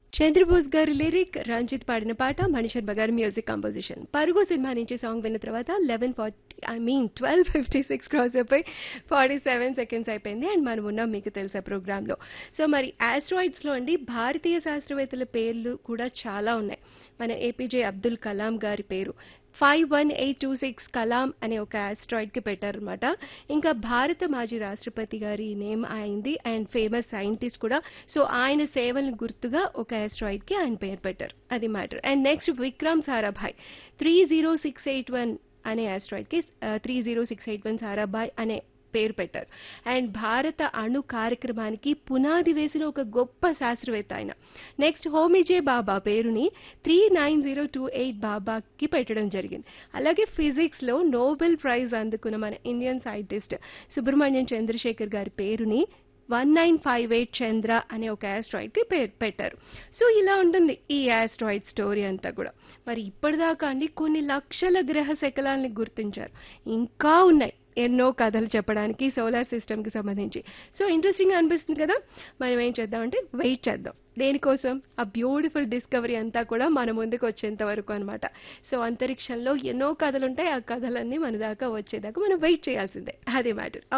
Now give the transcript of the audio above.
చంద్రబోస్ గారి లిరిక్ రంజిత్ పాడిన పాట మణిశర్మ గారి మ్యూజిక్ కంపోజిషన్ పరుగు సినిమా నుంచి సాంగ్ విన్న తర్వాత eleven forty I mean twelve fifty six cross అయిపోయి ఫార్టీ సెవెన్ సెకండ్స్ అయిపోయింది అండ్ మనం ఉన్నాం మీకు తెలుసా ప్రోగ్రాంలో సో మరి asteroids లో అండి భారతీయ శాస్త్రవేత్తల పేర్లు కూడా చాలా ఉన్నాయి మన ఏపీజే అబ్దుల్ కలాం గారి పేరు five one eight two six Kalam అనే ఒక ఆస్ట్రాయిడ్ కి పెట్టారనమాట ఇంకా భారత మాజీ రాష్ట్రపతి గారి నేమ్ అయింది అండ్ ఫేమస్ సైంటిస్ట్ కూడా సో ఆయన సేవలను గుర్తుగా ఒక ఆస్ట్రాయిడ్ కి ఆయన పేరు పెట్టారు అది matter and next Vikram Sarabhai three zero six eight one అనే ఆస్ట్రాయిడ్ కి three zero six eight one Sarabhai అనే పేరు పెట్టారు అండ్ భారత అణు కార్యక్రమానికి పునాది వేసిన ఒక గొప్ప శాస్త్రవేత్త ఆయన నెక్స్ట్ హోమిజే బాబా పేరుని three nine zero two eight బాబాకి పెట్టడం జరిగింది అలాగే ఫిజిక్స్ లో నోబెల్ ప్రైజ్ అందుకున్న మన ఇండియన్ సైంటిస్ట్ సుబ్రహ్మణ్యం చంద్రశేఖర్ గారి పేరుని one nine five eight Chandra అనే ఒక ఆస్ట్రాయిడ్ కి పేరు పెట్టారు సో ఇలా ఉంటుంది ఈ ఆస్ట్రాయిడ్ స్టోరీ అంతా కూడా మరి ఇప్పటిదాకా అండి కొన్ని లక్షల గ్రహ శకలాల్ని గుర్తించారు ఇంకా ఉన్నాయి ఎన్నో కథలు చెప్పడానికి సోలార్ సిస్టమ్ కి సంబంధించి సో ఇంట్రెస్టింగ్ అనిపిస్తుంది కదా మనం ఏం చేద్దామంటే వెయిట్ చేద్దాం దేనికోసం ఆ బ్యూటిఫుల్ డిస్కవరీ అంతా కూడా మన ముందుకు వచ్చేంత వరకు అనమాట సో అంతరిక్షంలో ఎన్నో కథలు ఉంటాయి ఆ కథలన్నీ మన దాకా వచ్చేదాకా మనం వెయిట్ చేయాల్సిందే అదే మ్యాటర్